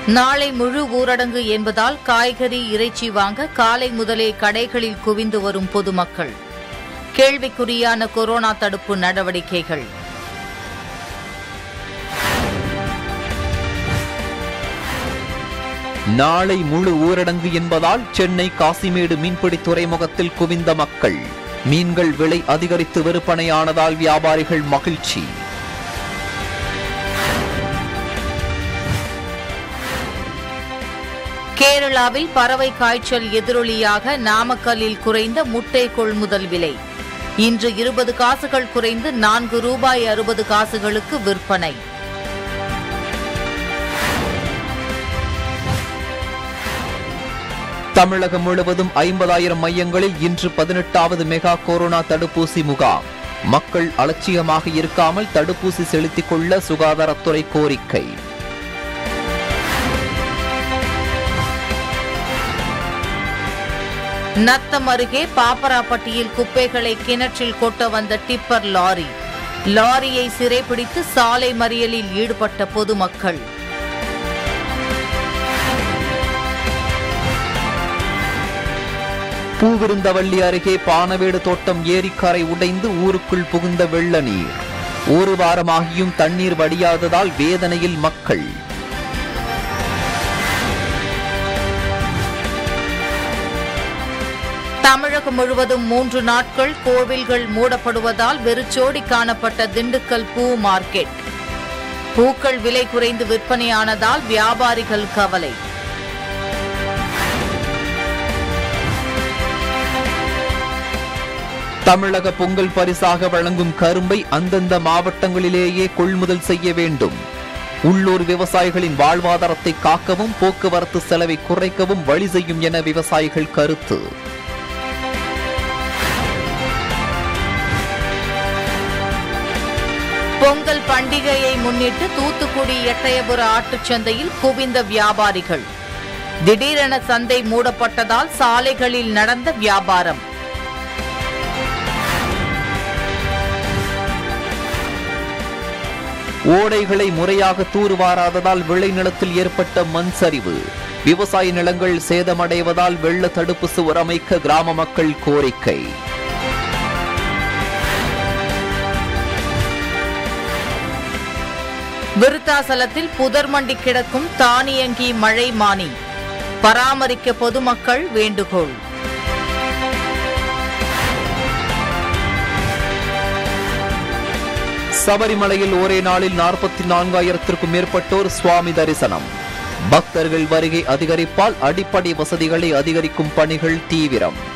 நாளை முழு ஊரடங்கு என்பதால் காய்கறி இறைச்சி வாங்க காலை முதலே கடைகளில் குவிந்து வரும் பொதுமக்கள் கேள்விக்குறியான கொரோனா தடுப்பு நடவடிக்கைகள் நாளை முழு ஊரடங்கு என்பதால் சென்னை காசிமேடு மீன்பிடி துறைமுகத்தில் குவிந்த மக்கள் மீன்கள் விலை அதிகரித்து விற்பனையானதால் வியாபாரிகள் மகிழ்ச்சி கேரளாவில் பறவை காய்ச்சல் எதிரொலியாக நாமக்கல்லில் குறைந்த முட்டை கொள்முதல் விலை இன்று இருபது காசுகள் குறைந்து நான்கு ரூபாய் அறுபது காசுகளுக்கு விற்பனை தமிழகம் முழுவதும் ஐம்பதாயிரம் மையங்களில் இன்று பதினெட்டாவது மெகா கொரோனா தடுப்பூசி முகாம் மக்கள் அலட்சியமாக இருக்காமல் தடுப்பூசி செலுத்திக் கொள்ள சுகாதாரத்துறை கோரிக்கை நத்தம் அருகே பாப்பராப்பட்டியில் குப்பைகளை கிணற்றில் கொட்ட வந்த டிப்பர் லாரி லாரியை சிறைபிடித்து சாலை மறியலில் ஈடுபட்ட பொதுமக்கள் பூவிருந்தவள்ளி அருகே பானவேடு தோட்டம் ஏரிக்கரை உடைந்து ஊருக்குள் புகுந்த வெள்ள நீர் ஒரு வாரமாகியும் தண்ணீர் வடியாததால் வேதனையில் மக்கள் தமிழகம் முழுவதும் மூன்று நாட்கள் கோவில்கள் மூடப்படுவதால் வெறிச்சோடி காணப்பட்ட திண்டுக்கல் பூ மார்க்கெட் பூக்கள் விலை குறைந்து விற்பனையானதால் வியாபாரிகள் கவலை தமிழக பொங்கல் பரிசாக வழங்கும் கரும்பை அந்தந்த மாவட்டங்களிலேயே கொள்முதல் செய்ய வேண்டும் உள்ளூர் விவசாயிகளின் வாழ்வாதாரத்தை காக்கவும் போக்குவரத்து செலவை குறைக்கவும் வழி செய்யும் என விவசாயிகள் கருத்து பொங்கல் பண்டிகையை முன்னிட்டு தூத்துக்குடி எட்டயபுர ஆட்டுச் சந்தையில் குவிந்த வியாபாரிகள் திடீரென சந்தை மூடப்பட்டதால் சாலைகளில் நடந்த வியாபாரம் ஓடைகளை முறையாக தூர்வாராததால் விளைநிலத்தில் ஏற்பட்ட மண் சரிவு விவசாய நிலங்கள் சேதமடைவதால் வெள்ள தடுப்பு சுவர் அமைக்க கிராம மக்கள் கோரிக்கை விருத்தாசலத்தில் புதர் மண்டி கிடக்கும் தானியங்கி மழை மானி பராமரிக்க பொதுமக்கள் வேண்டுகோள் சபரிமலையில் ஒரே நாளில் நாற்பத்தி நான்காயிரத்திற்கும் மேற்பட்டோர் சுவாமி தரிசனம் பக்தர்கள் வருகை அதிகரிப்பால் அடிப்படை வசதிகளை அதிகரிக்கும் பணிகள் தீவிரம்